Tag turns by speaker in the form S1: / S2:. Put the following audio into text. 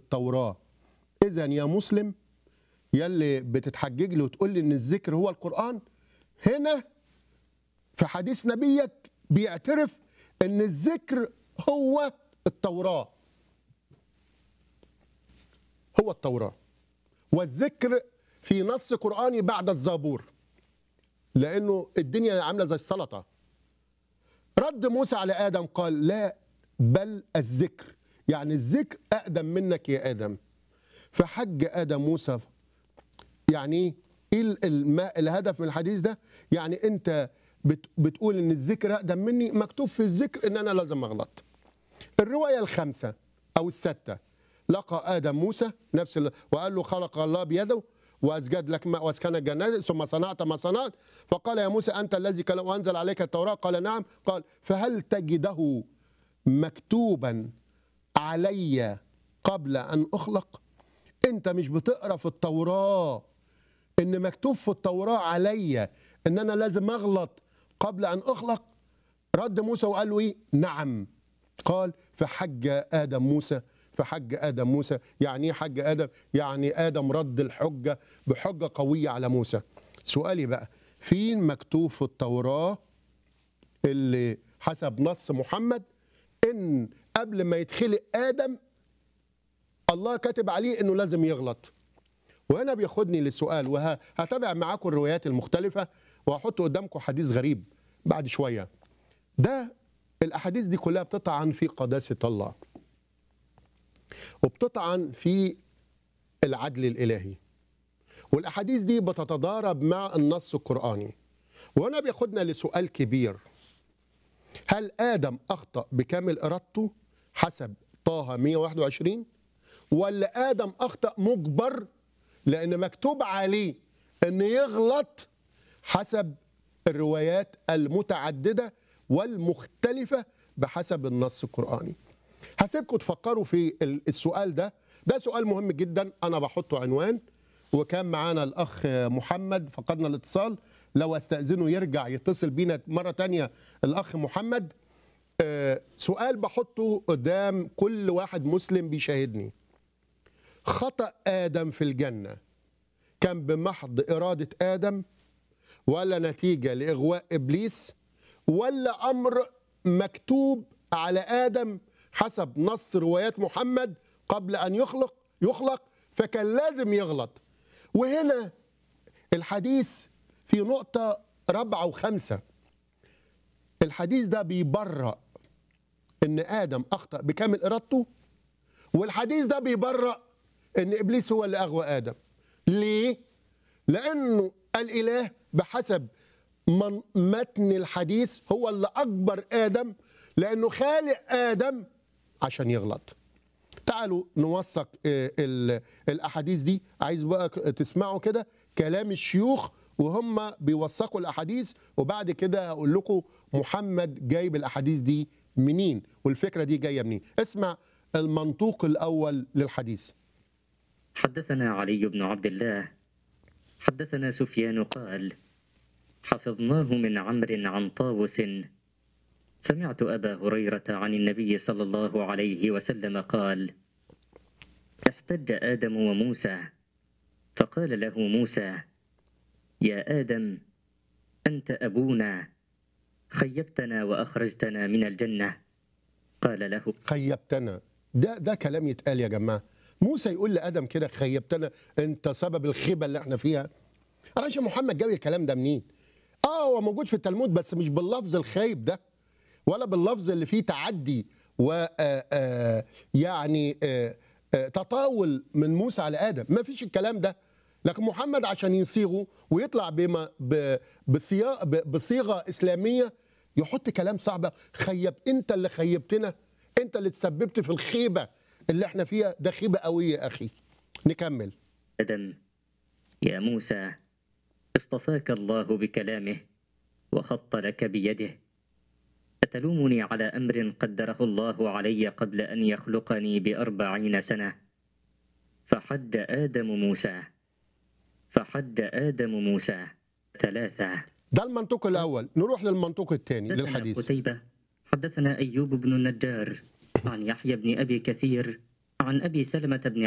S1: التوراه اذا يا مسلم يلي بتتحجج لي وتقول لي ان الذكر هو القران هنا في حديث نبيك بيعترف ان الذكر هو التوراه هو التوراه والذكر في نص قراني بعد الزبور لانه الدنيا عامله زي السلطه رد موسى على ادم قال لا بل الذكر يعني الذكر اقدم منك يا ادم فحج ادم موسى يعني ايه ال- الم- الهدف من الحديث ده يعني انت بت- بتقول ان الذكر اقدم مني مكتوب في الذكر ان انا لازم اغلط الروايه الخامسه او السته لقى ادم موسى نفس ال... وقال له خلق الله بيده واسجد لك ما واسكن الجنات ثم صنعت ما صنعت فقال يا موسى انت الذي كلم وانزل عليك التوراه قال نعم قال فهل تجده مكتوبا علي قبل ان اخلق انت مش بتقرا في التوراه ان مكتوب في التوراه عليا ان انا لازم اغلط قبل ان اخلق رد موسى وقال له ايه نعم قال فحج ادم موسى فحج ادم موسى يعني ايه حج ادم يعني ادم رد الحجه بحجه قويه على موسى سؤالي بقى فين مكتوب في التوراه اللي حسب نص محمد ان قبل ما يتخلق ادم الله كاتب عليه انه لازم يغلط وهنا بياخدني للسؤال وهتابع معاكم الروايات المختلفة وهحط قدامكم حديث غريب بعد شوية ده الأحاديث دي كلها بتطعن في قداسة الله وبتطعن في العدل الإلهي والأحاديث دي بتتضارب مع النص القرآني وهنا بياخدنا لسؤال كبير هل آدم أخطأ بكامل إرادته حسب طه 121 ولا آدم أخطأ مجبر لأن مكتوب عليه أن يغلط حسب الروايات المتعددة والمختلفة بحسب النص القرآني هسيبكم تفكروا في ال- السؤال ده ده سؤال مهم جدا أنا بحطه عنوان وكان معانا الأخ محمد فقدنا الاتصال لو استأذنه يرجع يتصل بينا مرة تانية الأخ محمد آه، سؤال بحطه قدام كل واحد مسلم بيشاهدني خطأ آدم في الجنة كان بمحض إرادة آدم ولا نتيجة لإغواء إبليس ولا أمر مكتوب على آدم حسب نص روايات محمد قبل أن يخلق يخلق فكان لازم يغلط وهنا الحديث في نقطة رابعة وخمسة الحديث ده بيبرأ إن آدم أخطأ بكامل إرادته والحديث ده بيبرأ ان ابليس هو اللي اغوى ادم ليه لانه الاله بحسب من متن الحديث هو اللي اكبر ادم لانه خالق ادم عشان يغلط تعالوا نوثق آه، ال- الاحاديث دي عايز بقى ك- تسمعوا كده كلام الشيوخ وهم بيوثقوا الاحاديث وبعد كده هقول لكم محمد جايب الاحاديث دي منين والفكره دي جايه منين اسمع المنطوق الاول للحديث
S2: حدثنا علي بن عبد الله حدثنا سفيان قال حفظناه من عمرو عن طاووس سمعت ابا هريره عن النبي صلى الله عليه وسلم قال احتج ادم وموسى فقال له موسى يا ادم انت ابونا خيبتنا واخرجتنا من الجنه قال له
S1: خيبتنا ده ده كلام يتقال يا جماعه موسى يقول لادم كده خيبتنا انت سبب الخيبه اللي احنا فيها عشان محمد جاب الكلام ده منين اه هو موجود في التلمود بس مش باللفظ الخايب ده ولا باللفظ اللي فيه تعدي و آه، آه، يعني آه، آه، تطاول من موسى على ادم ما فيش الكلام ده لكن محمد عشان يصيغه ويطلع بما ب- بصيا- ب- بصيغه اسلاميه يحط كلام صعب خيب انت اللي خيبتنا انت اللي تسببت في الخيبه اللي احنا فيها ده خيبه قويه يا اخي نكمل
S2: ادم يا موسى اصطفاك الله بكلامه وخط لك بيده اتلومني على امر قدره الله علي قبل ان يخلقني باربعين سنه فحد ادم موسى فحد ادم موسى ثلاثه
S1: ده المنطق الاول نروح للمنطق الثاني
S2: حدثنا
S1: للحديث
S2: قتيبة حدثنا أيوب بن النجار عن يحيى بن أبي كثير عن أبي سلمة بن